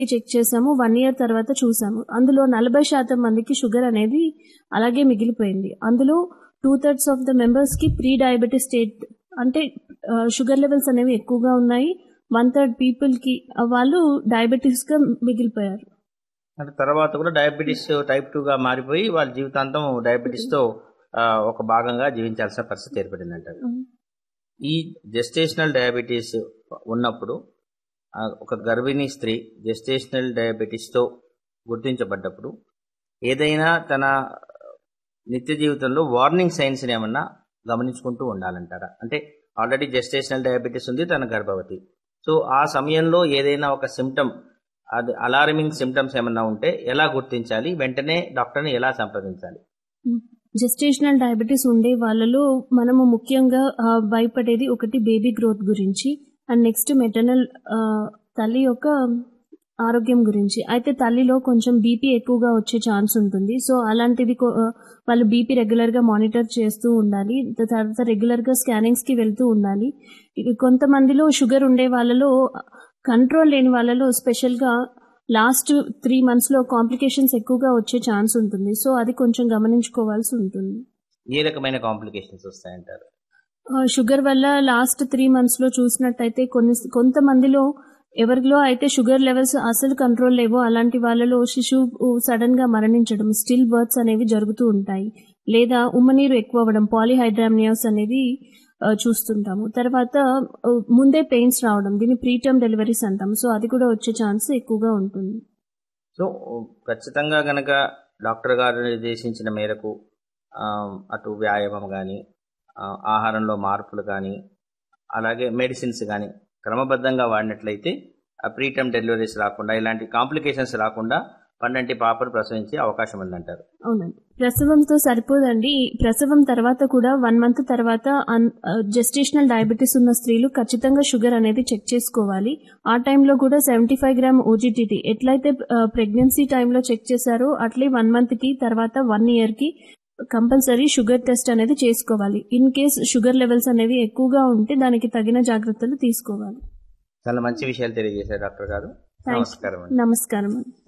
Check చేసాము one year తర్వాత చూసాము అందులో నలభై శాతం మందికి షుగర్ అనేది అలాగే మిగిలిపోయింది అందులో two thirds of the members కి ప్రీ డయాబెటిస్ స్టేట్ అంటే షుగర్ లెవెల్స్ అనేవి ఎక్కువగా ఉన్నాయి వన్ థర్డ్ పీపుల్ కి ఆ, వాళ్ళు డయాబెటిస్ గా మిగిలిపోయారు అంటే తర్వాత కూడా డయాబెటీస్ టైప్ టూ గా మారిపోయి వాళ్ళ జీవితాంతం డయాబెటీస్ తో ఆ, ఒక భాగంగా జీవించాల్సిన పరిస్థితి ఏర్పడింది అంటారు ఈ జెస్టేషనల్ డయాబెటీస్ ఉన్నప్పుడు ఆ, ఒక గర్భిణీ స్త్రీ జెస్టేషనల్ డయాబెటీస్ తో గుర్తించబడ్డప్పుడు ఏదైనా తన నిత్య జీవితంలో వార్నింగ్ సైన్స్ ఏమన్నా గమనించుకుంటూ ఉండాలంటారా అంటే ఆల్రెడీ జెస్టేషనల్ డయాబెటీస్ ఉంది తన గర్భవతి సో ఆ సమయంలో ఏదైనా ఒక సిమ్టమ్ అది అలారమింగ్ సిమ్టమ్స్ ఏమన్నా ఉంటే ఎలా గుర్తించాలి వెంటనే డాక్టర్ని ఎలా సంప్రదించాలి జెస్టేషనల్ డయాబెటీస్ ఉండే వాళ్ళలో మనము ముఖ్యంగా ఆ, భయపడేది ఒకటి బేబీ గ్రోత్ గురించి అండ్ నెక్స్ట్ మెటర్నల్ తల్లి యొక్క ఆరోగ్యం గురించి అయితే తల్లిలో కొంచెం బీపీ ఎక్కువగా వచ్చే ఛాన్స్ ఉంటుంది సో అలాంటిది కొ- ఆ, వాళ్ళు బీపీ రెగ్యులర్గా మానిటర్ చేస్తూ ఉండాలి తర్వాత రెగ్యులర్గా స్కానింగ్స్కి వెళ్తూ ఉండాలి ఇది కొంతమందిలో షుగర్ ఉండే వాళ్ళలో కంట్రోల్ లేని వాళ్ళలో స్పెషల్గా లాస్ట్ త్రీ మంత్స్లో కాంప్లికేషన్స్ ఎక్కువగా వచ్చే ఛాన్స్ ఉంటుంది సో అది కొంచెం గమనించుకోవాల్సి ఉంటుంది ఏ రకమైన కాంప్లికేషన్స్ వస్తాయంటారు ఆ, షుగర్ వల్ల లాస్ట్ త్రీ మంత్స్లో చూసినట్టయితే కొన్ని కొంతమందిలో ఎవరిలో అయితే షుగర్ లెవెల్స్ అసలు కంట్రోల్ లేవో అలాంటి వాళ్ళలో శిశువు సడన్ గా మరణించడం స్టిల్ బర్త్స్ అనేవి జరుగుతూ ఉంటాయి లేదా ఉమ్మనీరు ఎక్కువ అవ్వడం పాలిహైడ్రామియాస్ అనేది ఆ, చూస్తుంటాము తర్వాత ఆ, ముందే పెయిన్స్ రావడం దీన్ని ప్రీటర్మ్ డెలివరీస్ అంటాం సో అది కూడా వచ్చే ఛాన్స్ ఎక్కువగా ఉంటుంది సో ఖచ్చితంగా గనక డాక్టర్ గారు నిర్దేశించిన మేరకు ఆ, అటు వ్యాయామం కానీ ఆహారంలో మార్పులు కానీ అలాగే మెడిసిన్స్ కానీ క్రమబద్ధంగా వాడినట్లయితే ఆ ప్రీటర్మ్ డెలివరీస్ రాకుండా ఇలాంటి కాంప్లికేషన్స్ రాకుండా పండంటి పాపను ప్రసవించే అవకాశం ఉందంటారు అవునండి ప్రసవంతో సరిపోదండి ప్రసవం తర్వాత కూడా వన్ మంత్ తర్వాత జెస్టేషనల్ డయాబెటీస్ ఉన్న స్త్రీలు ఖచ్చితంగా షుగర్ అనేది చెక్ చేసుకోవాలి ఆ టైంలో కూడా సెవెంటీ ఫైవ్ గ్రామ్ ఓజిటిటీ ఎట్లయితే ప్రెగ్నెన్సీ టైంలో చెక్ చేశారో అట్లే వన్ మంత్ కి తర్వాత వన్ ఇయర్ కి కంపల్సరీ షుగర్ టెస్ట్ అనేది చేసుకోవాలి ఇన్ కేస్ షుగర్ లెవెల్స్ అనేవి ఎక్కువగా ఉంటే దానికి తగిన జాగ్రత్తలు తీసుకోవాలి చాలా మంచి విషయాలు తెలియజేశారు డాక్టర్ గారు Thank you. నమస్కారం అండి నమస్కారం అండి